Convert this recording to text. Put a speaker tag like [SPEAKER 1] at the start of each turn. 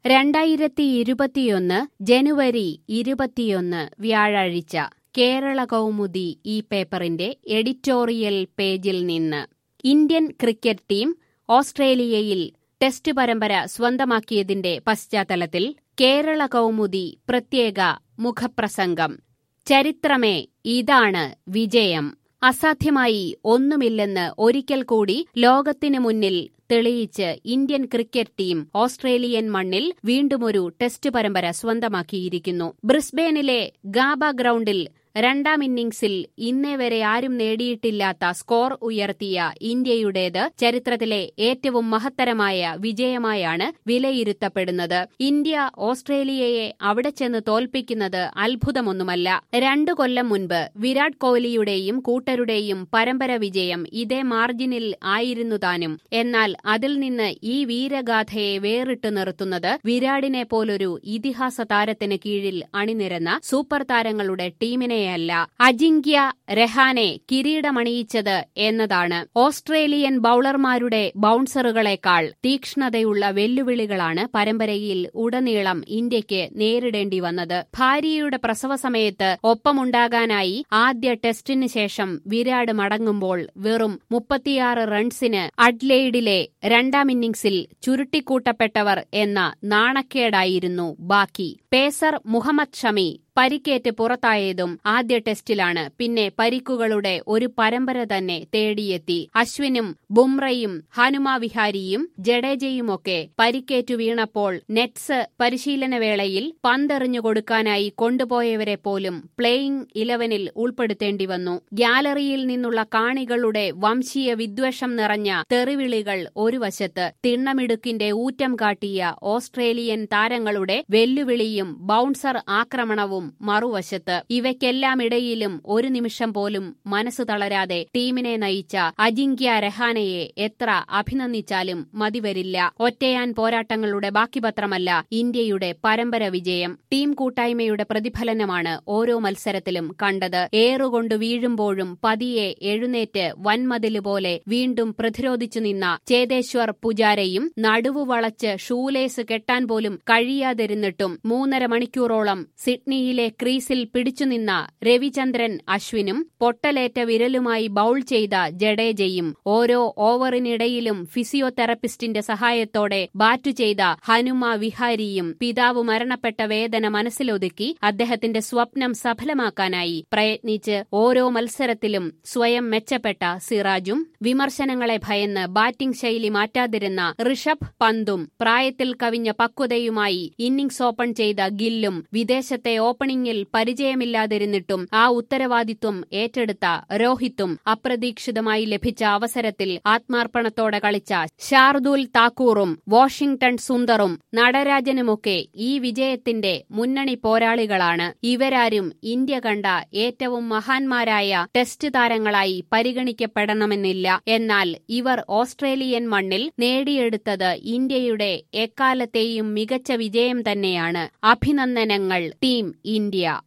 [SPEAKER 1] രണ്ടായിരത്തി ഇരുപത്തിയൊന്ന് ജനുവരി ഇരുപത്തിയൊന്ന് വ്യാഴാഴ്ച കേരള കൗമുദി ഈ പേപ്പറിന്റെ എഡിറ്റോറിയൽ പേജിൽ നിന്ന് ഇന്ത്യൻ ക്രിക്കറ്റ് ടീം ഓസ്ട്രേലിയയിൽ ടെസ്റ്റ് പരമ്പര സ്വന്തമാക്കിയതിന്റെ പശ്ചാത്തലത്തിൽ കേരള കൗമുദി പ്രത്യേക മുഖപ്രസംഗം ചരിത്രമേ ഇതാണ് വിജയം അസാധ്യമായി ഒന്നുമില്ലെന്ന് ഒരിക്കൽ കൂടി ലോകത്തിനു മുന്നിൽ തെളിയിച്ച് ഇന്ത്യൻ ക്രിക്കറ്റ് ടീം ഓസ്ട്രേലിയൻ മണ്ണിൽ വീണ്ടുമൊരു ടെസ്റ്റ് പരമ്പര സ്വന്തമാക്കിയിരിക്കുന്നു ബ്രിസ്ബേനിലെ ഗാബ ഗ്രൗണ്ടിൽ രണ്ടാം ഇന്നിംഗ്സിൽ ഇന്നേ വരെ ആരും നേടിയിട്ടില്ലാത്ത സ്കോർ ഉയർത്തിയ ഇന്ത്യയുടേത് ചരിത്രത്തിലെ ഏറ്റവും മഹത്തരമായ വിജയമായാണ് വിലയിരുത്തപ്പെടുന്നത് ഇന്ത്യ ഓസ്ട്രേലിയയെ അവിടെ ചെന്ന് തോൽപ്പിക്കുന്നത് അത്ഭുതമൊന്നുമല്ല രണ്ടു കൊല്ലം മുൻപ് വിരാട് കോഹ്ലിയുടെയും കൂട്ടരുടെയും പരമ്പര വിജയം ഇതേ മാർജിനിൽ ആയിരുന്നു താനും എന്നാൽ അതിൽ നിന്ന് ഈ വീരഗാഥയെ വേറിട്ടു നിർത്തുന്നത് വിരാടിനെ പോലൊരു ഇതിഹാസ താരത്തിന് കീഴിൽ അണിനിരന്ന സൂപ്പർ താരങ്ങളുടെ ടീമിനെയല്ല അജിങ്ക്യ രഹാനെ കിരീടമണിയിച്ചത് എന്നതാണ് ഓസ്ട്രേലിയൻ ബൌളർമാരുടെ ബൌൺസറുകളെക്കാൾ തീക്ഷ്ണതയുള്ള വെല്ലുവിളികളാണ് പരമ്പരയിൽ ഉടനീളം ഇന്ത്യക്ക് നേരിടേണ്ടി വന്നത് ഭാര്യയുടെ പ്രസവ സമയത്ത് ഒപ്പമുണ്ടാകാനായി ആദ്യ ടെസ്റ്റിന് ശേഷം വിരാട് മടങ്ങുമ്പോൾ വെറും മുപ്പത്തിയാറ് റൺസിന് അഡ്ലെയ്ഡിലെ രണ്ടാം ഇന്നിംഗ്സിൽ ചുരുട്ടിക്കൂട്ടപ്പെട്ടവർ എന്ന നാണക്കേടായിരുന്നു ബാക്കി പേസർ മുഹമ്മദ് ഷമി പരിക്കേറ്റ് പുറത്തായതും ആദ്യ ടെസ്റ്റിലാണ് പിന്നെ പരിക്കുകളുടെ ഒരു പരമ്പര തന്നെ തേടിയെത്തി അശ്വിനും ബുംറയും ഹനുമ വിഹാരിയും ജഡേജയുമൊക്കെ പരിക്കേറ്റു വീണപ്പോൾ നെറ്റ്സ് പരിശീലനവേളയിൽ പന്തെറിഞ്ഞു കൊടുക്കാനായി കൊണ്ടുപോയവരെ പോലും പ്ലേയിംഗ് ഇലവനിൽ ഉൾപ്പെടുത്തേണ്ടി വന്നു ഗ്യാലറിയിൽ നിന്നുള്ള കാണികളുടെ വംശീയ വിദ്വേഷം നിറഞ്ഞ തെറിവിളികൾ ഒരു വശത്ത് തിണ്ണമിടുക്കിന്റെ ഊറ്റം കാട്ടിയ ഓസ്ട്രേലിയൻ താരങ്ങളുടെ വെല്ലുവിളിയും ബൌൺസർ ആക്രമണവും മറുവശത്ത് ഇവയ്ക്കെല്ലാം ഇടയിലും ഒരു നിമിഷം പോലും മനസ്സ് തളരാതെ ടീമിനെ നയിച്ച അജിങ്ക്യ രഹാനയെ എത്ര അഭിനന്ദിച്ചാലും മതിവരില്ല ഒറ്റയാൻ പോരാട്ടങ്ങളുടെ ബാക്കിപത്രമല്ല ഇന്ത്യയുടെ പരമ്പര വിജയം ടീം കൂട്ടായ്മയുടെ പ്രതിഫലനമാണ് ഓരോ മത്സരത്തിലും കണ്ടത് ഏറുകൊണ്ട് വീഴുമ്പോഴും പതിയെ എഴുന്നേറ്റ് വൻമതില് പോലെ വീണ്ടും പ്രതിരോധിച്ചു നിന്ന ചേതേശ്വർ പുജാരയും നടുവു വളച്ച് ഷൂലേസ് കെട്ടാൻ പോലും കഴിയാതിരുന്നിട്ടും മൂന്നര മണിക്കൂറോളം സിഡ്നിയിൽ ഇന്ത്യയിലെ ക്രീസിൽ പിടിച്ചുനിന്ന രവിചന്ദ്രൻ അശ്വിനും പൊട്ടലേറ്റ വിരലുമായി ബൌൾ ചെയ്ത ജഡേജയും ഓരോ ഓവറിനിടയിലും ഫിസിയോതെറപ്പിസ്റ്റിന്റെ സഹായത്തോടെ ബാറ്റു ചെയ്ത ഹനുമ വിഹാരിയും പിതാവ് മരണപ്പെട്ട വേദന മനസ്സിലൊതുക്കി അദ്ദേഹത്തിന്റെ സ്വപ്നം സഫലമാക്കാനായി പ്രയത്നിച്ച് ഓരോ മത്സരത്തിലും സ്വയം മെച്ചപ്പെട്ട സിറാജും വിമർശനങ്ങളെ ഭയന്ന് ബാറ്റിംഗ് ശൈലി മാറ്റാതിരുന്ന ഋഷഭ് പന്തും പ്രായത്തിൽ കവിഞ്ഞ പക്വതയുമായി ഇന്നിംഗ്സ് ഓപ്പൺ ചെയ്ത ഗില്ലും വിദേശത്തെ ഓപ്പണിംഗിൽ പരിചയമില്ലാതിരുന്നിട്ടും ആ ഉത്തരവാദിത്വം ഏറ്റെടുത്ത രോഹിത്തും അപ്രതീക്ഷിതമായി ലഭിച്ച അവസരത്തിൽ ആത്മാർപ്പണത്തോടെ കളിച്ച ഷാർദുൽ താക്കൂറും വാഷിംഗ്ടൺ സുന്ദറും നടരാജനുമൊക്കെ ഈ വിജയത്തിന്റെ മുന്നണി പോരാളികളാണ് ഇവരാരും ഇന്ത്യ കണ്ട ഏറ്റവും മഹാന്മാരായ ടെസ്റ്റ് താരങ്ങളായി പരിഗണിക്കപ്പെടണമെന്നില്ല എന്നാൽ ഇവർ ഓസ്ട്രേലിയൻ മണ്ണിൽ നേടിയെടുത്തത് ഇന്ത്യയുടെ എക്കാലത്തെയും മികച്ച വിജയം തന്നെയാണ് അഭിനന്ദനങ്ങൾ ടീം ഇന്ത്യ